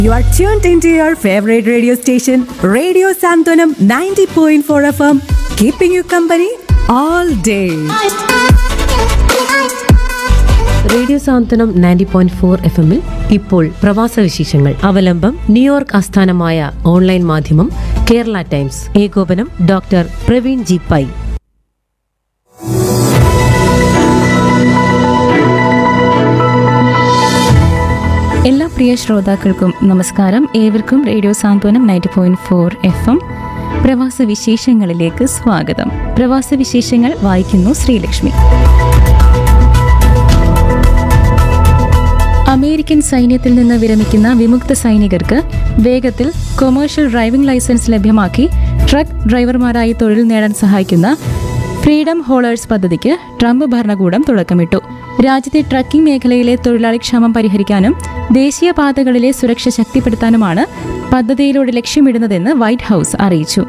You are tuned into your favorite radio station, Radio Santonam 90.4 FM, keeping you company all day. Radio Santhwanam ninety point four F എമ്മിൽ ഇപ്പോൾ പ്രവാസ വിശേഷങ്ങൾ അവലംബം New York ആസ്ഥാനമായ online മാധ്യമം Kerala Times ഏകോപനം ഡോക്ടർ പ്രവീൺ ജി പൈ എല്ലാ പ്രിയ ശ്രോതാക്കൾക്കും നമസ്കാരം ഏവർക്കും radio Santhwanam ninety point four F M പ്രവാസ വിശേഷങ്ങളിലേക്ക് സ്വാഗതം പ്രവാസ വിശേഷങ്ങൾ വായിക്കുന്നു ശ്രീലക്ഷ്മി അമേരിക്കൻ സൈന്യത്തിൽ നിന്ന് വിരമിക്കുന്ന വിമുക്ത സൈനികർക്ക് വേഗത്തിൽ കൊമേഴ്ഷ്യൽ ഡ്രൈവിംഗ് ലൈസൻസ് ലഭ്യമാക്കി ട്രക്ക് ഡ്രൈവർമാരായി തൊഴിൽ നേടാൻ സഹായിക്കുന്ന ഫ്രീഡം ഹോളേഴ്സ് പദ്ധതിക്ക് ട്രംപ് ഭരണകൂടം തുടക്കമിട്ടു രാജ്യത്തെ ട്രക്കിംഗ് മേഖലയിലെ തൊഴിലാളി ക്ഷാമം പരിഹരിക്കാനും ദേശീയപാതകളിലെ സുരക്ഷ ശക്തിപ്പെടുത്താനുമാണ് പദ്ധതിയിലൂടെ ലക്ഷ്യമിടുന്നതെന്ന് വൈറ്റ് ഹൌസ് അറിയിച്ചു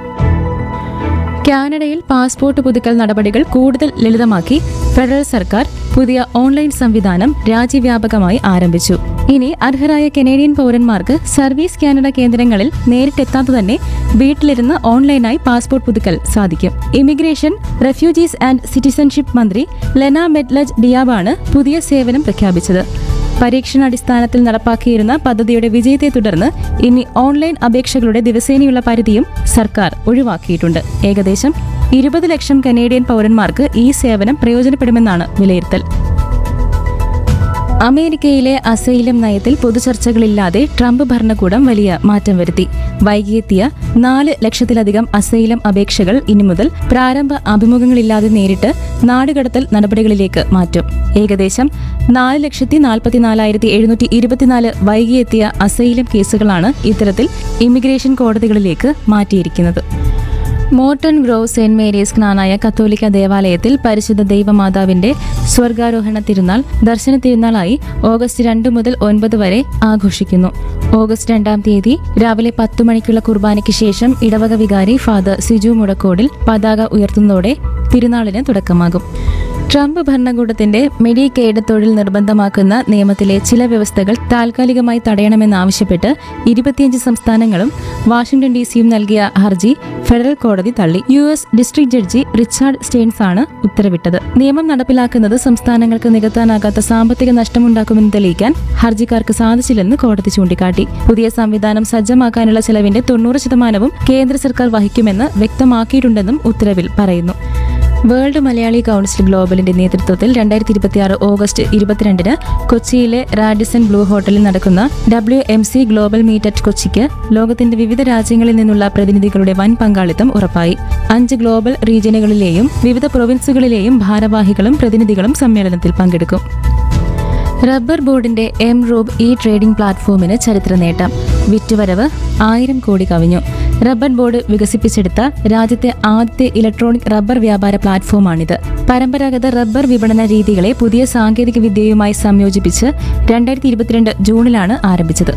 കാനഡയിൽ പാസ്പോർട്ട് പുതുക്കൽ നടപടികൾ കൂടുതൽ ലളിതമാക്കി ഫെഡറൽ സർക്കാർ പുതിയ ഓൺലൈൻ സംവിധാനം രാജ്യവ്യാപകമായി ആരംഭിച്ചു ഇനി അർഹരായ കനേഡിയൻ പൗരന്മാർക്ക് സർവീസ് കാനഡ കേന്ദ്രങ്ങളിൽ നേരിട്ടെത്താതെ തന്നെ വീട്ടിലിരുന്ന് ഓൺലൈനായി പാസ്പോർട്ട് പുതുക്കൽ സാധിക്കും ഇമിഗ്രേഷൻ റെഫ്യൂജീസ് ആൻഡ് സിറ്റിസൺഷിപ്പ് മന്ത്രി ലെന മെഡ്ലജ് ഡിയാബാണ് പുതിയ സേവനം പ്രഖ്യാപിച്ചത് പരീക്ഷണാടിസ്ഥാനത്തിൽ നടപ്പാക്കിയിരുന്ന പദ്ധതിയുടെ വിജയത്തെ തുടർന്ന് ഇനി ഓൺലൈൻ അപേക്ഷകളുടെ ദിവസേനയുള്ള പരിധിയും സർക്കാർ ഒഴിവാക്കിയിട്ടുണ്ട് ഏകദേശം ഇരുപത് ലക്ഷം കനേഡിയൻ പൗരന്മാർക്ക് ഈ സേവനം പ്രയോജനപ്പെടുമെന്നാണ് വിലയിരുത്തൽ അമേരിക്കയിലെ അസൈലം നയത്തിൽ പൊതുചർച്ചകളില്ലാതെ ട്രംപ് ഭരണകൂടം വലിയ മാറ്റം വരുത്തി വൈകിയെത്തിയ നാല് ലക്ഷത്തിലധികം അസൈലം അപേക്ഷകൾ ഇനി മുതൽ പ്രാരംഭ അഭിമുഖങ്ങളില്ലാതെ നേരിട്ട് നാടുകടത്തൽ നടപടികളിലേക്ക് മാറ്റും ഏകദേശം നാല് ലക്ഷത്തി നാൽപ്പത്തിനാലായിരത്തി എഴുന്നൂറ്റി ഇരുപത്തിനാല് വൈകിയെത്തിയ അസൈലം കേസുകളാണ് ഇത്തരത്തിൽ ഇമിഗ്രേഷൻ കോടതികളിലേക്ക് മാറ്റിയിരിക്കുന്നത് Morton Grove Saint Mary's Knanaya കത്തോലിക്ക ദേവാലയത്തിൽ പരിശുദ്ധ ദൈവമാതാവിന്റെ സ്വർഗാരോഹണ തിരുനാൾ ദർശന തിരുനാളായി ഓഗസ്റ്റ് രണ്ട് മുതൽ ഒൻപത് വരെ ആഘോഷിക്കുന്നു ഓഗസ്റ്റ് രണ്ടാം തീയതി രാവിലെ പത്തു മണിക്കുള്ള കുർബാനയ്ക്ക് ശേഷം ഇടവക വികാരി ഫാദർ സിജു മുടക്കോടിൽ പതാക ഉയർത്തുന്നതോടെ തിരുനാളിന് തുടക്കമാകും ട്രംപ് ഭരണകൂടത്തിന്റെ മെഡിക്കെയ്ഡ് തൊഴിൽ നിർബന്ധമാക്കുന്ന നിയമത്തിലെ ചില വ്യവസ്ഥകൾ താൽക്കാലികമായി തടയണമെന്നാവശ്യപ്പെട്ട് ഇരുപത്തിയഞ്ച് സംസ്ഥാനങ്ങളും വാഷിംഗ്ടൺ ഡി സിയും നൽകിയ ഹർജി ഫെഡറൽ കോടതി തള്ളി U S district judge Richard Stearns ആണ് ഉത്തരവിട്ടത് നിയമം നടപ്പിലാക്കുന്നത് സംസ്ഥാനങ്ങൾക്ക് നികത്താനാകാത്ത സാമ്പത്തിക നഷ്ടമുണ്ടാക്കുമെന്ന് തെളിയിക്കാൻ ഹർജിക്കാർക്ക് സാധിച്ചില്ലെന്ന് കോടതി ചൂണ്ടിക്കാട്ടി പുതിയ സംവിധാനം സജ്ജമാക്കാനുള്ള ചെലവിന്റെ തൊണ്ണൂറ് ശതമാനവും കേന്ദ്ര സർക്കാർ വഹിക്കുമെന്ന് വ്യക്തമാക്കിയിട്ടുണ്ടെന്നും ഉത്തരവിൽ പറയുന്നു വേൾഡ് മലയാളി കൗൺസിൽ ഗ്ലോബലിന്റെ നേതൃത്വത്തിൽ രണ്ടായിരത്തി ഇരുപത്തിയാറ് ഓഗസ്റ്റ് ഇരുപത്തിരണ്ടിന് കൊച്ചിയിലെ റാഡിസൺ ബ്ലൂ ഹോട്ടലിൽ നടക്കുന്ന W M C global meet at കൊച്ചിക്ക് ലോകത്തിന്റെ വിവിധ രാജ്യങ്ങളിൽ നിന്നുള്ള പ്രതിനിധികളുടെ വൻ പങ്കാളിത്തം ഉറപ്പായി അഞ്ച് ഗ്ലോബൽ റീജിയനുകളിലെയും വിവിധ പ്രൊവിൻസുകളിലെയും ഭാരവാഹികളും പ്രതിനിധികളും സമ്മേളനത്തിൽ പങ്കെടുക്കും റബ്ബർ ബോർഡിന്റെ എം റൂബ് ഇ ട്രേഡിംഗ് പ്ലാറ്റ്ഫോമിന് ചരിത്ര നേട്ടം വിറ്റുവരവ് ആയിരം കോടി കവിഞ്ഞു റബ്ബർ ബോർഡ് വികസിപ്പിച്ചെടുത്ത രാജ്യത്തെ ആദ്യത്തെ ഇലക്ട്രോണിക് റബ്ബർ വ്യാപാര പ്ലാറ്റ്ഫോമാണിത് പരമ്പരാഗത റബ്ബർ വിപണന രീതികളെ പുതിയ സാങ്കേതിക വിദ്യയുമായി സംയോജിപ്പിച്ച് രണ്ടായിരത്തി ഇരുപത്തിരണ്ട് ജൂണിലാണ് ആരംഭിച്ചത്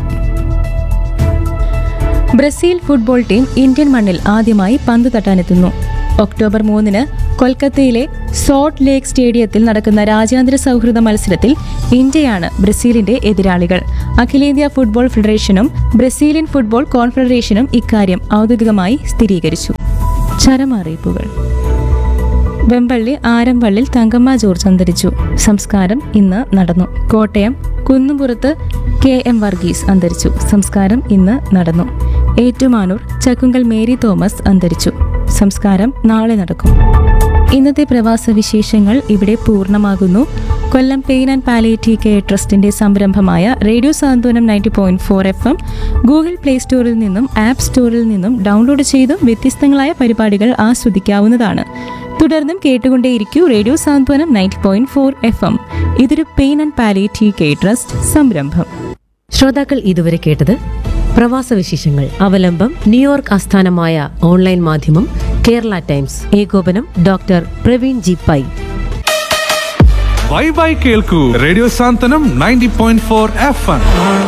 ബ്രസീൽ ഫുട്ബോൾ ടീം ഇന്ത്യൻ മണ്ണിൽ ആദ്യമായി പന്ത് തട്ടാനെത്തുന്നു ഒക്ടോബർ മൂന്നിന് കൊൽക്കത്തയിലെ സോൾട്ട് ലേക്ക് സ്റ്റേഡിയത്തിൽ നടക്കുന്ന രാജ്യാന്തര സൗഹൃദ മത്സരത്തിൽ ഇന്ത്യയാണ് ബ്രസീലിന്റെ എതിരാളികൾ അഖിലേന്ത്യാ ഫുട്ബോൾ ഫെഡറേഷനും ബ്രസീലിയൻ ഫുട്ബോൾ കോൺഫെഡറേഷനും ഇക്കാര്യം ഔദ്യോഗികമായി സ്ഥിരീകരിച്ചു ചരമറിയിപ്പുകൾ വെമ്പള്ളി ആരംപള്ളിൽ തങ്കമ്മ ജോർജ് അന്തരിച്ചു സംസ്കാരം ഇന്ന് നടന്നു കോട്ടയം കുന്നുംപുറത്ത് കെ എം വർഗീസ് അന്തരിച്ചു സംസ്കാരം ഇന്ന് നടന്നു ഏറ്റുമാനൂർ ചക്കുങ്കൽ മേരി തോമസ് അന്തരിച്ചു സംസ്കാരം നാളെ നടക്കും ഇന്നത്തെ പ്രവാസ വിശേഷങ്ങൾ ഇവിടെ പൂർണ്ണമാകുന്നു Kollam pain and palliative care ട്രസ്റ്റിന്റെ സംരംഭമായ radio Santhwanam ninety point four F M Google play സ്റ്റോറിൽ നിന്നും ആപ്പ് സ്റ്റോറിൽ നിന്നും ഡൗൺലോഡ് ചെയ്തും വ്യത്യസ്തങ്ങളായ പരിപാടികൾ ആസ്വദിക്കാവുന്നതാണ് തുടർന്നും കേട്ടുകൊണ്ടേയിരിക്കൂ radio Santhwanam ninety point four F M ഇതൊരു pain and palliative care trust സംരംഭം ശ്രോതാക്കൾ ഇതുവരെ കേട്ടത് പ്രവാസ വിശേഷങ്ങൾ അവലംബം ന്യൂയോർക്ക് ആസ്ഥാനമായ ഓൺലൈൻ മാധ്യമം കേരള ടൈംസ് ഏകോപനം doctor Praveen G Pai bye bye കേൾക്കൂ radio Santhwanam ninety point four F M